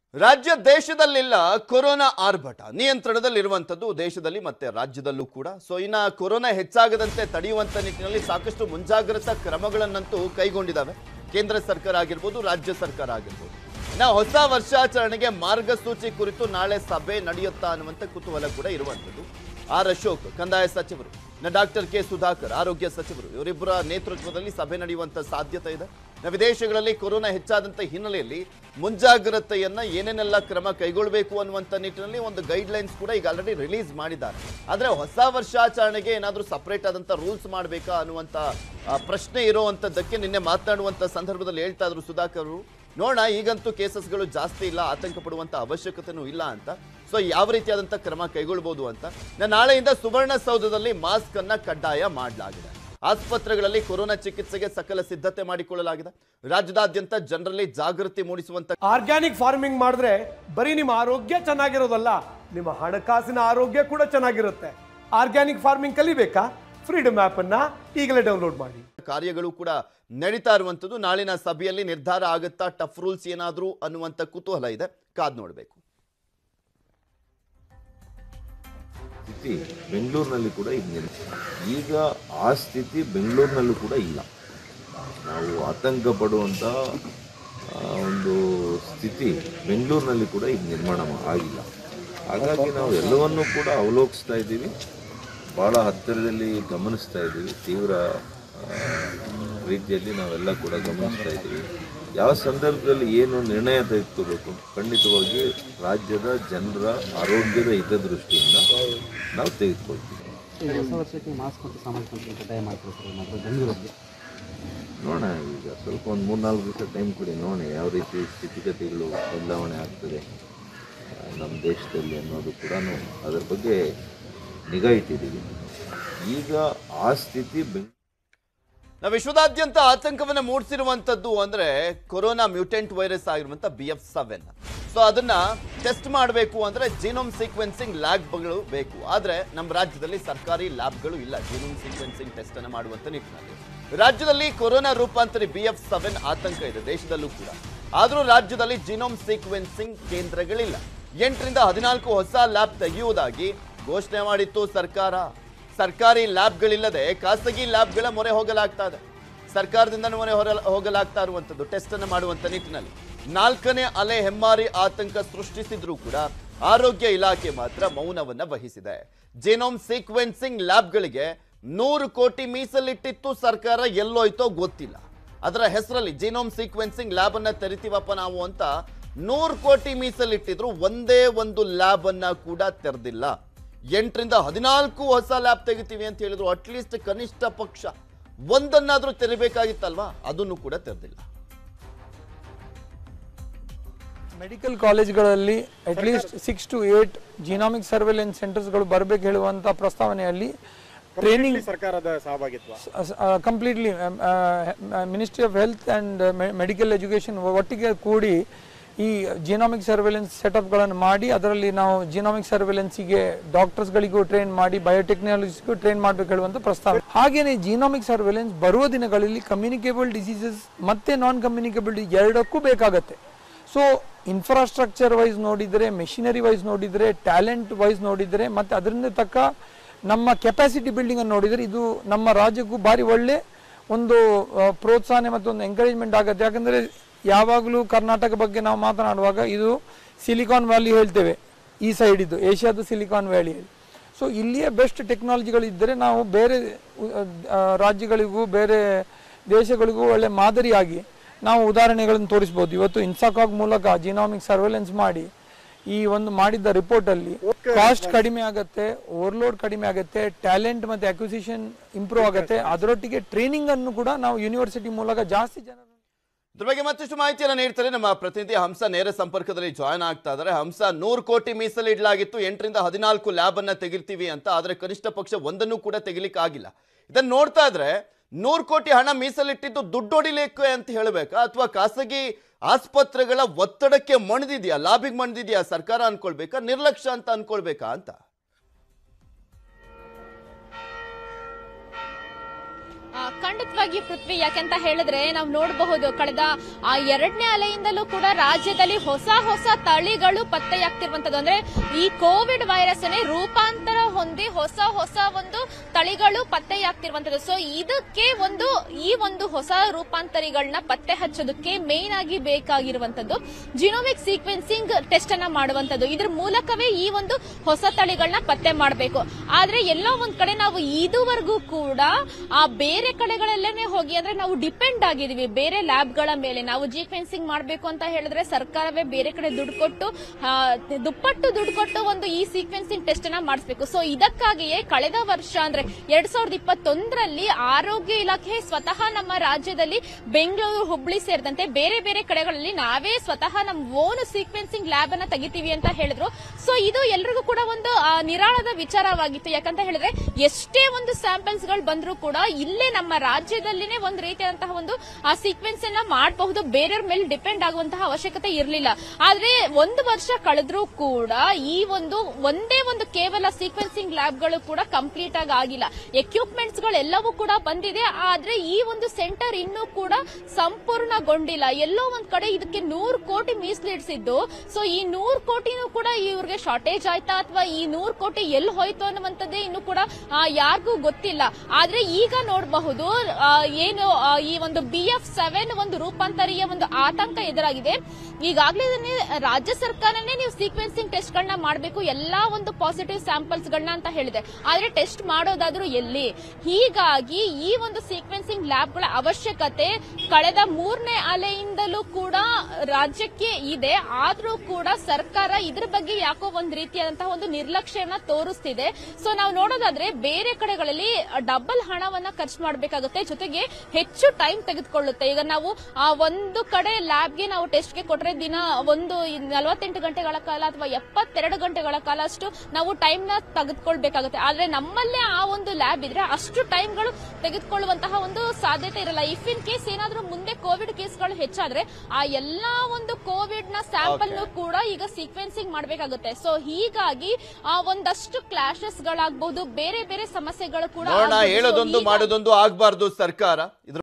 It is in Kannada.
ರಾಜ್ಯ ದೇಶದಲ್ಲೆಲ್ಲ ಕೊರೋನಾ ಆರ್ಭಟ ನಿಯಂತ್ರಣದಲ್ಲಿರುವಂಥದ್ದು ದೇಶದಲ್ಲಿ ಮತ್ತೆ ರಾಜ್ಯದಲ್ಲೂ ಕೂಡ ಸೊ ಇನ್ನ ಕೊರೋನಾ ಹೆಚ್ಚಾಗದಂತೆ ತಡೆಯುವಂತ ನಿಟ್ಟಿನಲ್ಲಿ ಸಾಕಷ್ಟು ಮುಂಜಾಗ್ರತಾ ಕ್ರಮಗಳನ್ನಂತೂ ಕೈಗೊಂಡಿದ್ದಾವೆ ಕೇಂದ್ರ ಸರ್ಕಾರ ಆಗಿರ್ಬೋದು ರಾಜ್ಯ ಸರ್ಕಾರ ಆಗಿರ್ಬೋದು ಇನ್ನ ಹೊಸ ವರ್ಷಾಚರಣೆಗೆ ಮಾರ್ಗಸೂಚಿ ಕುರಿತು ನಾಳೆ ಸಭೆ ನಡೆಯುತ್ತಾ ಅನ್ನುವಂಥ ಕುತೂಹಲ ಕೂಡ ಇರುವಂಥದ್ದು ಆರ್ ಅಶೋಕ್ ಕಂದಾಯ ಸಚಿವರು ಇನ್ನು ಡಾಕ್ಟರ್ ಕೆ ಸುಧಾಕರ್ ಆರೋಗ್ಯ ಸಚಿವರು ಇವರಿಬ್ಬರ ನೇತೃತ್ವದಲ್ಲಿ ಸಭೆ ನಡೆಯುವಂತ ಸಾಧ್ಯತೆ ಇದೆ ಇನ್ನು ವಿದೇಶಗಳಲ್ಲಿ ಕೊರೋನಾ ಹೆಚ್ಚಾದಂತ ಹಿನ್ನೆಲೆಯಲ್ಲಿ ಮುಂಜಾಗ್ರತೆಯನ್ನ ಏನೇನೆಲ್ಲ ಕ್ರಮ ಕೈಗೊಳ್ಳಬೇಕು ಅನ್ನುವಂಥ ನಿಟ್ಟಿನಲ್ಲಿ ಒಂದು ಗೈಡ್ ಲೈನ್ಸ್ ಕೂಡ ಈಗ ಆಲ್ರೆಡಿ ರಿಲೀಸ್ ಮಾಡಿದ್ದಾರೆ ಆದ್ರೆ ಹೊಸ ವರ್ಷಾಚರಣೆಗೆ ಏನಾದರೂ ಸಪರೇಟ್ ಆದಂತ ರೂಲ್ಸ್ ಮಾಡಬೇಕಾ ಅನ್ನುವಂಥ ಆ, ಪ್ರಶ್ನೆ ಇರುವಂತದ್ದಕ್ಕೆ ನಿನ್ನೆ ಮಾತನಾಡುವಂತ ಸಂದರ್ಭದಲ್ಲಿ ಹೇಳ್ತಾ ಇದ್ರು ಸುಧಾಕರ್ ಅವರು ನೋಡೋಣ ಈಗಂತೂ ಕೇಸಸ್ಗಳು ಜಾಸ್ತಿ ಇಲ್ಲ ಆತಂಕ ಪಡುವಂತ ಅವಶ್ಯಕತೆನೂ ಇಲ್ಲ ಅಂತ ಸೊ ಯಾವ ರೀತಿಯಾದಂಥ ಕ್ರಮ ಕೈಗೊಳ್ಬೋದು ಅಂತ ನಾ- ನಾಳೆಯಿಂದ ಸುವರ್ಣಸೌಧದಲ್ಲಿ ಮಾಸ್ಕ್ ಅನ್ನ ಕಡ್ಡಾಯ ಮಾಡಲಾಗಿದೆ ಆಸ್ಪತ್ರೆಗಳಲ್ಲಿ ಕೊರೋನಾ ಚಿಕಿತ್ಸೆಗೆ ಸಕಲ ಸಿದ್ಧತೆ ಮಾಡಿಕೊಳ್ಳಲಾಗಿದೆ ರಾಜ್ಯದಾದ್ಯಂತ ಜನರಲ್ಲಿ ಜಾಗೃತಿ ಮೂಡಿಸುವಂತ ಆರ್ಗ್ಯಾನಿಕ್ ಫಾರ್ಮಿಂಗ್ ಮಾಡಿದ್ರೆ ಬರೀ ನಿಮ್ಮ ಆರೋಗ್ಯ ಚೆನ್ನಾಗಿರೋದಲ್ಲ ನಿಮ್ಮ ಹಣಕಾಸಿನ ಆರೋಗ್ಯ ಕೂಡ ಚೆನ್ನಾಗಿರುತ್ತೆ ಆರ್ಗ್ಯಾನಿಕ್ ಫಾರ್ಮಿಂಗ್ ಕಲಿಬೇಕಾ ಫ್ರೀಡಮ್ ಆಪ್ ಅನ್ನ ಈಗಲೇ ಡೌನ್ಲೋಡ್ ಮಾಡಿ ಕಾರ್ಯಗಳು ಕೂಡ ನಡೀತಾ ಇರುವಂಥದ್ದು ನಾಳಿನ ಸಭೆಯಲ್ಲಿ ನಿರ್ಧಾರ ಆಗುತ್ತಾ ಟಫ್ ರೂಲ್ಸ್ ಏನಾದರೂ ಅನ್ನುವಂಥ ಕುತೂಹಲ ಇದೆ ಕಾದ್ ನೋಡಬೇಕು ಸ್ಥಿತಿ ಬೆಂಗಳೂರಿನಲ್ಲಿ ಕೂಡ ಇದ್ದಿಲ್ಲ ಈಗ ಆ ಸ್ಥಿತಿ ಬೆಂಗಳೂರಿನಲ್ಲೂ ಕೂಡ ಇಲ್ಲ ನಾವು ಆತಂಕ ಪಡುವಂಥ ಆ, ಒಂದು ಸ್ಥಿತಿ ಬೆಂಗಳೂರಿನಲ್ಲಿ ಕೂಡ ಈಗ ನಿರ್ಮಾಣ ಮಾ- ಆಗಿಲ್ಲ ಹಾಗಾಗಿ ನಾವು ಎಲ್ಲವನ್ನೂ ಕೂಡ ಅವಲೋಕಿಸ್ತಾ ಇದ್ದೀವಿ ಭಾಳ ಹತ್ತಿರದಲ್ಲಿ ಗಮನಿಸ್ತಾ ಇದ್ದೀವಿ ತೀವ್ರ ಆ, ರೀತಿಯಲ್ಲಿ ನಾವೆಲ್ಲ ಕೂಡ ಗಮನಿಸ್ತಾ ಇದ್ದೀವಿ ಯಾವ ಸಂದರ್ಭದಲ್ಲಿ ಏನು ನಿರ್ಣಯ ತೆಗೆದುಕೋಬೇಕು ಖಂಡಿತವಾಗಿ ರಾಜ್ಯದ ಜನರ ಆರೋಗ್ಯದ ಹಿತದೃಷ್ಟಿಯಿಂದ ನಾವು ತೆಗೆದುಕೊಳ್ತೀವಿ ಈಗ ಹೊಸ ವರ್ಷಕ್ಕೆ ಮಾಸ್ಕ್ ಮತ್ತು ಸಾಮಾಜಿಕ ಅಂತರ ಕಡ್ಡಾಯ ಮಾಡ್ತಾರೆ ಸರ್ ಮಾತ್ರ ಬೆಂಗಳೂರಲ್ಲಿ ನೋಡೋಣ ಈಗ ಸ್ವಲ್ಪ ಒಂದು ಮೂರ್ನಾಲ್ಕು ದಿವಸ ಟೈಮ್ ಕೊಡಿ ನೋಡೋಣ ಯಾವ ರೀತಿ ಸ್ಥಿತಿಗತಿಗಳು ಬದಲಾವಣೆ ಆಗ್ತದೆ ಆ, ನಮ್ಮ ದೇಶದಲ್ಲಿ ಅನ್ನೋದು ಕೂಡ ಅದರ ಬಗ್ಗೆ ನಿಗಾ ಇಟ್ಟಿದ್ದೀವಿ ಈಗ ಆ ಸ್ಥಿತಿ ಬೆಂಗ್ ನಾವು ವಿಶ್ವದಾದ್ಯಂತ ಆತಂಕವನ್ನ ಮೂಡಿಸಿರುವಂತದ್ದು ಅಂದ್ರೆ ಕೊರೋನಾ ಮ್ಯೂಟೆಂಟ್ ವೈರಸ್ ಆಗಿರುವಂತ ಬಿ ಎಫ್ ಸೆವೆನ್ ಸೊ ಅದನ್ನ ಟೆಸ್ಟ್ ಮಾಡಬೇಕು ಅಂದ್ರೆ ಜೀನೋಮ್ ಸೀಕ್ವೆನ್ಸಿಂಗ್ ಲ್ಯಾಬ್ಗಳು ಬೇಕು ಆದ್ರೆ ನಮ್ಮ ರಾಜ್ಯದಲ್ಲಿ ಸರ್ಕಾರಿ ಲ್ಯಾಬ್ಗಳು ಇಲ್ಲ ಜೀನೋಮ್ ಸೀಕ್ವೆನ್ಸಿಂಗ್ ಟೆಸ್ಟ್ ಅನ್ನ ಮಾಡುವಂತ ನಿಟ್ಟಿನಲ್ಲಿ ರಾಜ್ಯದಲ್ಲಿ ಕೊರೋನಾ ರೂಪಾಂತರಿ ಬಿ ಎಫ್ ಸೆವೆನ್ ಆತಂಕ ಇದೆ ದೇಶದಲ್ಲೂ ಕೂಡ ಆದ್ರೂ ರಾಜ್ಯದಲ್ಲಿ ಜಿನೋಮ್ ಸೀಕ್ವೆನ್ಸಿಂಗ್ ಕೇಂದ್ರಗಳಿಲ್ಲ ಎಂಟರಿಂದ ಹದಿನಾಲ್ಕು ಹೊಸ ಲ್ಯಾಬ್ ತೆಗೆಯುವುದಾಗಿ ಘೋಷಣೆ ಮಾಡಿತ್ತು ಸರ್ಕಾರ ಸರ್ಕಾರಿ ಲ್ಯಾಬ್ಗಳಿಲ್ಲದೆ ಖಾಸಗಿ ಲ್ಯಾಬ್ಗಳ ಮೊರೆ ಹೋಗಲಾಗ್ತಾ ಇದೆ ಸರ್ಕಾರದಿಂದ ಮೊರೆ ಹೊರ ಹೋಗಲಾಗ್ತಾ ಇರುವಂಥದ್ದು ಟೆಸ್ಟ್ ಅನ್ನು ಮಾಡುವಂತ ನಿಟ್ಟಿನಲ್ಲಿ ನಾಲ್ಕನೇ ಅಲೆ ಹೆಮ್ಮಾರಿ ಆತಂಕ ಸೃಷ್ಟಿಸಿದ್ರೂ ಕೂಡ ಆರೋಗ್ಯ ಇಲಾಖೆ ಮಾತ್ರ ಮೌನವನ್ನ ವಹಿಸಿದೆ ಜೀನೋಮ್ ಸೀಕ್ವೆನ್ಸಿಂಗ್ ಲ್ಯಾಬ್ಗಳಿಗೆ ನೂರು ಕೋಟಿ ಮೀಸಲಿಟ್ಟಿತ್ತು ಸರ್ಕಾರ ಎಲ್ಲೋಯ್ತೋ ಗೊತ್ತಿಲ್ಲ ಅದರ ಹೆಸರಲ್ಲಿ ಜೀನೋಮ್ ಸೀಕ್ವೆನ್ಸಿಂಗ್ ಲ್ಯಾಬ್ ಅನ್ನ ತೆರಿತೀವಪ್ಪ ನಾವು ಅಂತ ನೂರು ಕೋಟಿ ಮೀಸಲಿಟ್ಟಿದ್ರು ಒಂದೇ ಒಂದು ಲ್ಯಾಬ್ ಅನ್ನ ಕೂಡ ತೆರೆದಿಲ್ಲ ಎಂಟರಿಂದ ಹದಿನಾಲ್ಕು ಹೊಸ ಲ್ಯಾಬ್ ತೆಗಿತೀವಿ ಅಂತ ಹೇಳಿದ್ರು ಅಟ್ಲೀಸ್ಟ್ ಕನಿಷ್ಠ ಪಕ್ಷ ಒಂದನ್ನಾದ್ರೂ ತೆರಿಬೇಕಾಗಿತ್ತಲ್ವಾ ಅದನ್ನು ಕೂಡ ತೆರೆದಿಲ್ಲ ಮೆಡಿಕಲ್ ಕಾಲೇಜ್ಗಳಲ್ಲಿ at least six to eight genomic surveillance ಸೆಂಟರ್ಸ್ಗಳು ಬರಬೇಕು ಹೇಳುವಂಥ ಪ್ರಸ್ತಾವನೆಯಲ್ಲಿ ಟ್ರೈನಿಂಗ್ ಸರ್ಕಾರದ ಸಹಭಾಗಿತ್ವ completely ministry of health and medical education ಒಟ್ಟಿಗೆ ಕೂಡಿ ಈ ಜಿನಾಮಿಕ್ ಸರ್ವೆಲೆನ್ಸ್ ಸೆಟಪ್ಗಳನ್ನು ಮಾಡಿ ಅದರಲ್ಲಿ ನಾವು ಜಿನಾಮಿಕ್ ಸರ್ವೆಲೆನ್ಸಿಗೆ ಡಾಕ್ಟರ್ಸ್ಗಳಿಗೂ ಟ್ರೈನ್ ಮಾಡಿ ಬಯೋಟೆಕ್ನಾಲಜಿಸ್ಗೂ ಟ್ರೈನ್ ಮಾಡಬೇಕು ಹೇಳುವಂಥ ಪ್ರಸ್ತಾವ ಹಾಗೆಯೇ ಜಿನಾಮಿಕ್ ಸರ್ವೆಲೆನ್ಸ್ ಬರುವ ದಿನಗಳಲ್ಲಿ ಕಮ್ಯುನಿಕೇಬಲ್ ಡಿಸೀಸಸ್ ಮತ್ತೆ ನಾನ್ ಕಮ್ಯುನಿಕೇಬಲ್ ಎರಡಕ್ಕೂ ಬೇಕಾಗತ್ತೆ ಸೊ ಇನ್ಫ್ರಾಸ್ಟ್ರಕ್ಚರ್ ವೈಸ್ ನೋಡಿದರೆ ಮೆಷಿನರಿ ವೈಸ್ ನೋಡಿದರೆ ಟ್ಯಾಲೆಂಟ್ ವೈಸ್ ನೋಡಿದರೆ ಮತ್ತು ಅದರಿಂದ ತಕ್ಕ ನಮ್ಮ ಕೆಪಾಸಿಟಿ ಬಿಲ್ಡಿಂಗ್ ಅನ್ನು ನೋಡಿದರೆ ಇದು ನಮ್ಮ ರಾಜ್ಯಕ್ಕೂ ಭಾರಿ ಒಳ್ಳೆ ಒಂದು ಆ, ಪ್ರೋತ್ಸಾಹನೆ ಮತ್ತು ಒಂದು ಎಂಕರೇಜ್ಮೆಂಟ್ ಆಗುತ್ತೆ ಯಾಕಂದರೆ ಯಾವಾಗಲೂ ಕರ್ನಾಟಕ ಬಗ್ಗೆ ನಾವು ಮಾತನಾಡುವಾಗ ಇದು ಸಿಲಿಕಾನ್ ವ್ಯಾಲಿ ಹೇಳ್ತೇವೆ ಈ ಸೈಡ್ ಇದು ಏಷ್ಯಾದ ಸಿಲಿಕಾನ್ ವ್ಯಾಲಿ ಸೊ ಇಲ್ಲಿಯೇ ಬೆಸ್ಟ್ ಟೆಕ್ನಾಲಜಿಗಳಿದ್ದರೆ ನಾವು ಬೇರೆ ಉ- ಆ, ರಾಜ್ಯಗಳಿಗೂ ಬೇರೆ ದೇಶಗಳಿಗೂ ಒಳ್ಳೆ ಮಾದರಿಯಾಗಿ ನಾವು ಉದಾಹರಣೆಗಳನ್ನು ತೋರಿಸ್ಬೋದು ಇವತ್ತು ಇನ್ಸಾಕಾಗ್ ಮೂಲಕ ಜಿನಾಮಿಕ್ ಸರ್ವೆಲೆನ್ಸ್ ಮಾಡಿ ಈ ಒಂದು ಮಾಡಿದ್ದ ರಿಪೋರ್ಟ್ ಅಲ್ಲಿ ಕಾಸ್ಟ್ ಕಡಿಮೆ ಆಗುತ್ತೆ ಓವರ್ಲೋಡ್ ಕಡಿಮೆ ಆಗುತ್ತೆ ಟ್ಯಾಲೆಂಟ್ ಮತ್ತೆ ಅಕ್ವಿಸಿಷನ್ ಇಂಪ್ರೂವ್ ಆಗುತ್ತೆ ಅದರೊಟ್ಟಿಗೆ ಟ್ರೈನಿಂಗ್ ಅನ್ನು ಕೂಡ ನಾವು ಯೂನಿವರ್ಸಿಟಿ ಮೂಲಕ ಜಾಸ್ತಿ ಜನರು ಇದ್ರ ಬಗ್ಗೆ ಮತ್ತಷ್ಟು ಮಾಹಿತಿಯನ್ನು ನೀಡ್ತಾರೆ ನಮ್ಮ ಪ್ರತಿನಿಧಿ ಹಂಸ ನೇರ ಸಂಪರ್ಕದಲ್ಲಿ ಜಾಯ್ನ್ ಆಗ್ತಾ ಇದ್ದಾರೆ ಹಂಸ ನೂರು ಕೋಟಿ ಮೀಸಲಿಡಲಾಗಿತ್ತು ಎಂಟರಿಂದ ಹದಿನಾಲ್ಕು ಲ್ಯಾಬ್ ಅನ್ನ ತೆಗಿರ್ತೀವಿ ಅಂತ ಆದ್ರೆ ಕನಿಷ್ಠ ಪಕ್ಷ ಒಂದನ್ನು ಕೂಡ ತೆಗಿಲಿಕ್ಕೆ ಆಗಿಲ್ಲ ಇದನ್ನ ನೋಡ್ತಾ ಇದ್ರೆ ನೂರು ಕೋಟಿ ಹಣ ಮೀಸಲಿಟ್ಟಿದ್ದು ದುಡ್ಡು ಹೊಡಿಲಿಕ್ಕೆ ಅಂತ ಹೇಳಬೇಕಾ ಅಥವಾ ಖಾಸಗಿ ಆಸ್ಪತ್ರೆಗಳ ಒತ್ತಡಕ್ಕೆ ಮಣಿದಿದ್ಯಾ ಲಾಬಿಗೆ ಮಣಿದಿದ್ಯಾ ಸರ್ಕಾರ ಅನ್ಕೊಳ್ಬೇಕಾ ನಿರ್ಲಕ್ಷ್ಯ ಅಂತ ಅನ್ಕೊಳ್ಬೇಕಾ ಅಂತ ಆ, ಖಂಡಿತವಾಗಿ ಪೃಥ್ವಿ ಯಾಕೆಂತ ಹೇಳಿದ್ರೆ ನಾವು ನೋಡಬಹುದು ಕಳೆದ ಆ ಎರಡನೇ ಅಲೆಯಿಂದಲೂ ಕೂಡ ರಾಜ್ಯದಲ್ಲಿ ಹೊಸ ಹೊಸ ತಳಿಗಳು ಪತ್ತೆಯಾಗ್ತಿರುವಂತದ್ದು ಅಂದ್ರೆ ಈ ಕೋವಿಡ್ ವೈರಸ್ ರೂಪಾಂತರ ಹೊಂದಿ ಹೊಸ ಹೊಸ ಒಂದು ತಳಿಗಳು ಪತ್ತೆಯಾಗ್ತಿರುವಂತದ್ದು ಸೊ ಇದಕ್ಕೆ ಒಂದು ಈ ಒಂದು ಹೊಸ ರೂಪಾಂತರಿಗಳನ್ನ ಪತ್ತೆ ಹಚ್ಚೋದಕ್ಕೆ ಮೇನ್ ಆಗಿ ಬೇಕಾಗಿರುವಂತದ್ದು ಜಿನೋಮಿಕ್ ಸೀಕ್ವೆನ್ಸಿಂಗ್ ಟೆಸ್ಟ್ ಅನ್ನ ಮಾಡುವಂತದ್ದು ಇದ್ರ ಮೂಲಕವೇ ಈ ಒಂದು ಹೊಸ ತಳಿಗಳನ್ನ ಪತ್ತೆ ಮಾಡಬೇಕು ಆದ್ರೆ ಎಲ್ಲೋ ಒಂದ್ ಕಡೆ ನಾವು ಇದುವರೆಗೂ ಕೂಡ ಆ ಬೇರೆ ಕಡೆಗಳಲ್ಲೇನೆ ಹೋಗಿ ಅಂದ್ರೆ ನಾವು ಡಿಪೆಂಡ್ ಆಗಿದೀವಿ ಬೇರೆ ಲ್ಯಾಬ್ಗಳ ಮೇಲೆ ನಾವು ಜೀಕ್ವೆನ್ಸಿಂಗ್ ಮಾಡಬೇಕು ಅಂತ ಹೇಳಿದ್ರೆ ಸರ್ಕಾರವೇ ಬೇರೆ ಕಡೆ ದುಡ್ಡು ಕೊಟ್ಟು ಆ, ದುಪ್ಪಟ್ಟು ದುಡ್ಡು ಕೊಟ್ಟು ಒಂದು ಈ ಸೀಕ್ವೆನ್ಸಿಂಗ್ ಟೆಸ್ಟ್ ಅನ್ನ ಮಾಡಿಸ್ಬೇಕು ಸೊ ಇದಕ್ಕಾಗಿಯೇ ಕಳೆದ ವರ್ಷ ಅಂದ್ರೆ ಎರಡ್ ಸಾವಿರದ ಇಪ್ಪತ್ತೊಂದರಲ್ಲಿ ಆರೋಗ್ಯ ಇಲಾಖೆ ಸ್ವತಃ ನಮ್ಮ ರಾಜ್ಯದಲ್ಲಿ ಬೆಂಗಳೂರು ಹುಬ್ಳಿ ಸೇರಿದಂತೆ ಬೇರೆ ಬೇರೆ ಕಡೆಗಳಲ್ಲಿ ನಾವೇ ಸ್ವತಃ ನಮ್ಮ ಓನ್ ಸೀಕ್ವೆನ್ಸಿಂಗ್ ಲ್ಯಾಬ್ ಅನ್ನ ತೆಗಿತೀವಿ ಅಂತ ಹೇಳಿದ್ರು ಸೊ ಇದು ಎಲ್ರಿಗೂ ಕೂಡ ಒಂದು ಆ, ನಿರಾಳದ ವಿಚಾರವಾಗಿತ್ತು ಯಾಕಂತ ಹೇಳಿದ್ರೆ ಎಷ್ಟೇ ಒಂದು ಸ್ಯಾಂಪಲ್ಸ್ ಗಳು ಬಂದ್ರೂ ಕೂಡ ಇಲ್ಲೇ ನಮ್ಮ ರಾಜ್ಯದಲ್ಲಿನೇ ಒಂದು ರೀತಿಯಾದಂತಹ ಒಂದು ಆ ಸೀಕ್ವೆನ್ಸ್ ಅನ್ನ ಮಾಡಬಹುದು ಬೇರೆಯವ್ರ ಮೇಲೆ ಡಿಪೆಂಡ್ ಆಗುವಂತಹ ಅವಶ್ಯಕತೆ ಇರಲಿಲ್ಲ ಆದ್ರೆ ಒಂದು ವರ್ಷ ಕಳೆದ್ರೂ ಕೂಡ ಈ ಒಂದು ಒಂದೇ ಒಂದು ಕೇವಲ ಸೀಕ್ವೆನ್ಸಿಂಗ್ ಲ್ಯಾಬ್ ಗಳು ಕೂಡ ಕಂಪ್ಲೀಟ್ ಆಗಿ ಆಗಿಲ್ಲ ಎಕ್ವಿಪ್ಮೆಂಟ್ಸ್ ಗಳೆಲ್ಲವೂ ಕೂಡ ಬಂದಿದೆ ಆದ್ರೆ ಈ ಒಂದು ಸೆಂಟರ್ ಇನ್ನೂ ಕೂಡ ಸಂಪೂರ್ಣಗೊಂಡಿಲ್ಲ ಎಲ್ಲೋ ಒಂದ್ ಕಡೆ ಇದಕ್ಕೆ ನೂರು ಕೋಟಿ ಮೀಸಲಿಡಿಸಿದ್ದು ಸೊ ಈ ನೂರು ಕೋಟಿನೂ ಕೂಡ ಇವ್ರಿಗೆ ಶಾರ್ಟೇಜ್ ಆಯ್ತಾ ಅಥವಾ ಈ ನೂರು ಕೋಟಿ ಎಲ್ಲಿ ಹೋಯ್ತು ಅನ್ನುವಂಥದ್ದೇ ಇನ್ನು ಕೂಡ ಆ, ಯಾರಿಗೂ ಗೊತ್ತಿಲ್ಲ ಆದ್ರೆ ಈಗ ನೋಡಬಹುದು ಆ, ಏನು ಆ, ಈ ಒಂದು ಬಿ ಎಫ್ ಸೆವೆನ್ ಒಂದು ರೂಪಾಂತರಿಯ ಒಂದು ಆತಂಕ ಎದುರಾಗಿದೆ ಈಗಾಗಲೇ ರಾಜ್ಯ ಸರ್ಕಾರನೇ ನೀವು ಸೀಕ್ವೆನ್ಸಿಂಗ್ ಟೆಸ್ಟ್ ಗಳನ್ನ ಮಾಡಬೇಕು ಎಲ್ಲಾ ಒಂದು ಪಾಸಿಟಿವ್ ಸ್ಯಾಂಪಲ್ಸ್ ಗಳನ್ನ ಅಂತ ಹೇಳಿದೆ ಆದ್ರೆ ಟೆಸ್ಟ್ ಮಾಡೋದಾದ್ರೂ ಎಲ್ಲಿ ಹೀಗಾಗಿ ಈ ಒಂದು ಸೀಕ್ವೆನ್ಸಿಂಗ್ ಲ್ಯಾಬ್ ಗಳ ಅವಶ್ಯಕತೆ ಕಳೆದ ಮೂರನೇ ಅಲೆಯಿಂದಲೂ ಕೂಡ ರಾಜ್ಯಕ್ಕೆ ಇದೆ ಆದ್ರೂ ಕೂಡ ಸರ್ಕಾರ ಇದ್ರ ಬಗ್ಗೆ ಯಾಕೋ ಒಂದ್ ರೀತಿಯಾದಂತಹ ಒಂದು ನಿರ್ಲಕ್ಷ್ಯನ ತೋರಿಸ್ತಿದೆ ಸೊ ನಾವು ನೋಡೋದಾದ್ರೆ ಬೇರೆ ಕಡೆಗಳಲ್ಲಿ ಡಬಲ್ ಹಣವನ್ನ ಖರ್ಚು ಮಾಡಬೇಕಾಗುತ್ತೆ ಜೊತೆಗೆ ಹೆಚ್ಚು ಟೈಮ್ ತೆಗೆದುಕೊಳ್ಳುತ್ತೆ ಈಗ ನಾವು ಆ ಒಂದು ಕಡೆ ಲ್ಯಾಬ್ಗೆ ನಾವು ಟೆಸ್ಟ್ಗೆ ಕೊಟ್ರೆ ದಿನ ಒಂದು ನಲವತ್ತೆಂಟು ಗಂಟೆಗಳ ಕಾಲ ಅಥವಾ ಎಪ್ಪತ್ತೆರಡು ಗಂಟೆಗಳ ಕಾಲ ಅಷ್ಟು ನಾವು ಟೈಮ್ ನ ತೆಗೆದುಕೊಳ್ಬೇಕಾಗುತ್ತೆ ಆದ್ರೆ ನಮ್ಮಲ್ಲೇ ಆ ಒಂದು ಲ್ಯಾಬ್ ಇದ್ರೆ ಅಷ್ಟು ಟೈಮ್ಗಳು ತೆಗೆದುಕೊಳ್ಳುವಂತಹ ಒಂದು ಸಾಧ್ಯತೆ ಇರಲ್ಲ ಇಫ್ ಇನ್ ಕೇಸ್ ಏನಾದ್ರೂ ಮುಂದೆ ಕೋವಿಡ್ ಕೇಸ್ಗಳು ಹೆಚ್ಚಾದ್ರೆ ಆ ಎಲ್ಲಾ ಒಂದು ಕೋವಿಡ್ ನ ಸ್ಯಾಂಪಲ್ ಕೂಡ ಈಗ ಸೀಕ್ವೆನ್ಸಿಂಗ್ ಮಾಡಬೇಕಾಗುತ್ತೆ ಸೊ ಹೀಗಾಗಿ ಆ ಒಂದಷ್ಟು ಕ್ಲಾಶಸ್ ಗಳಾಗಬಹುದು ಬೇರೆ ಬೇರೆ ಸಮಸ್ಯೆಗಳು ಕೂಡ ನೋಡೋಣ ಆಗ್ಬೋದು. So ಹೇಳೋದೊಂದು ಹೀಗಾಗಿ- ಮಾಡೋದೊಂದು ಆಗ್ಬಾರ್ದು ಸರ್ಕಾರ ಇದ್ರ